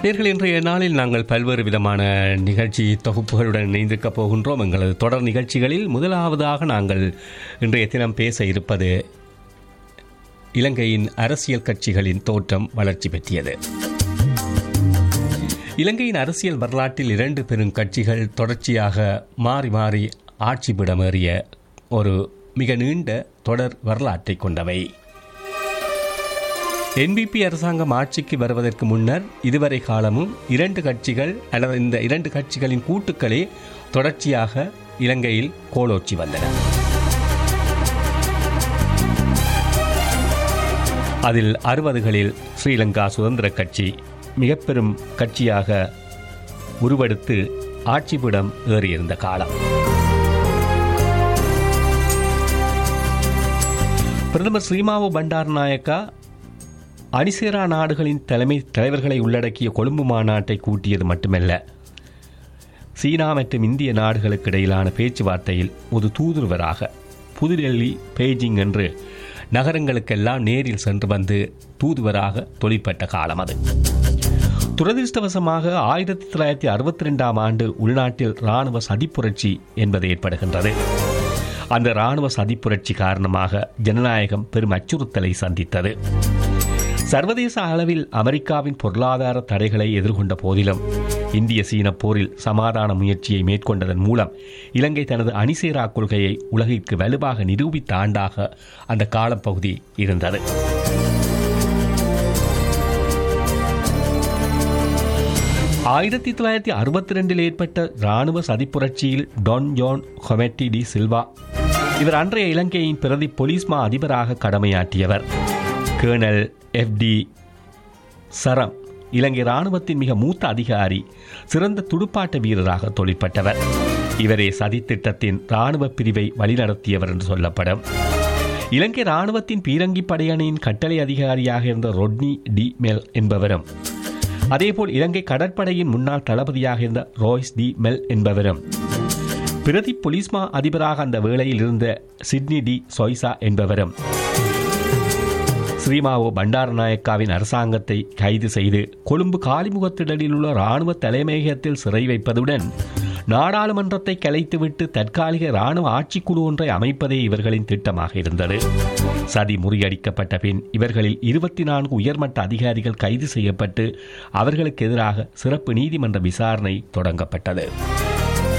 நேர்கள் இன்றைய நாளில் நாங்கள் பல்வேறு விதமான நிகழ்ச்சி தொகுப்புகளுடன் இணைந்திருக்கப் போகின்றோம் எங்களது தொடர் நிகழ்ச்சிகளில் முதலாவதாக நாங்கள் இன்றைய தினம் பேச இருப்பது இலங்கையின் அரசியல் கட்சிகளின் தோற்றம் வளர்ச்சி பெற்றியது இலங்கையின் அரசியல் வரலாற்றில் இரண்டு பெரும் கட்சிகள் தொடர்ச்சியாக மாறி மாறி ஆட்சிபிடமேறிய ஒரு மிக நீண்ட தொடர் வரலாற்றை கொண்டவை என்பிபி அரசாங்கம் ஆட்சிக்கு வருவதற்கு முன்னர் இதுவரை காலமும் இரண்டு கட்சிகள் அல்லது இந்த இரண்டு கட்சிகளின் கூட்டுக்களே தொடர்ச்சியாக இலங்கையில் கோலோச்சி வந்தன அதில் அறுபதுகளில் ஸ்ரீலங்கா சுதந்திர கட்சி மிக பெரும் கட்சியாக உருவெடுத்து ஆட்சிபிடம் ஏறியிருந்த காலம் பிரதமர் ஸ்ரீமாவோ பண்டாரநாயக்கா அணிசேரா நாடுகளின் தலைமை தலைவர்களை உள்ளடக்கிய கொழும்பு மாநாட்டை கூட்டியது மட்டுமல்ல சீனா மற்றும் இந்திய நாடுகளுக்கு இடையிலான பேச்சுவார்த்தையில் ஒரு தூதுவராக புதுடெல்லி பெய்ஜிங் என்று நகரங்களுக்கெல்லாம் நேரில் சென்று வந்து தூதுவராக தொழிற்பட்ட காலம் அது துரதிருஷ்டவசமாக ஆயிரத்தி தொள்ளாயிரத்தி அறுபத்தி ரெண்டாம் ஆண்டு உள்நாட்டில் இராணுவ சதிப்புரட்சி என்பது ஏற்படுகின்றது அந்த இராணுவ சதிப்புரட்சி காரணமாக ஜனநாயகம் பெரும் அச்சுறுத்தலை சந்தித்தது சர்வதேச அளவில் அமெரிக்காவின் பொருளாதார தடைகளை எதிர்கொண்ட போதிலும் இந்திய சீன போரில் சமாதான முயற்சியை மேற்கொண்டதன் மூலம் இலங்கை தனது அணிசேரா கொள்கையை உலகிற்கு வலுவாக நிரூபித்த ஆண்டாக அந்த காலப்பகுதி இருந்தது ஆயிரத்தி தொள்ளாயிரத்தி அறுபத்தி ரெண்டில் ஏற்பட்ட இராணுவ சதிப்புரட்சியில் டான் ஜான் ஹொமெட்டி டி சில்வா இவர் அன்றைய இலங்கையின் பிரதி போலீஸ் மா அதிபராக கடமையாற்றியவர் கேர்னல் எஃப் டி சரம் இலங்கை இராணுவத்தின் மிக மூத்த அதிகாரி சிறந்த துடுப்பாட்ட வீரராக தொழிற்பட்டவர் இவரே சதித்திட்டத்தின் இராணுவ பிரிவை வழிநடத்தியவர் என்று சொல்லப்படும் இலங்கை இராணுவத்தின் பீரங்கி படையணியின் கட்டளை அதிகாரியாக இருந்த ரொட்னி டி மெல் என்பவரும் அதேபோல் இலங்கை கடற்படையின் முன்னாள் தளபதியாக இருந்த ரோய்ஸ் டி மெல் என்பவரும் பிரதி பொலிஸ்மா அதிபராக அந்த வேளையில் இருந்த சிட்னி டி சொய்சா என்பவரும் ஸ்ரீமாவோ பண்டாரநாயக்காவின் அரசாங்கத்தை கைது செய்து கொழும்பு காலிமுகத்திடலில் உள்ள இராணுவ தலைமையகத்தில் சிறை வைப்பதுடன் நாடாளுமன்றத்தை கலைத்துவிட்டு தற்காலிக இராணுவ ஆட்சிக்குழு ஒன்றை அமைப்பதே இவர்களின் திட்டமாக இருந்தது சதி முறியடிக்கப்பட்ட பின் இவர்களில் இருபத்தி நான்கு உயர்மட்ட அதிகாரிகள் கைது செய்யப்பட்டு அவர்களுக்கு எதிராக சிறப்பு நீதிமன்ற விசாரணை தொடங்கப்பட்டது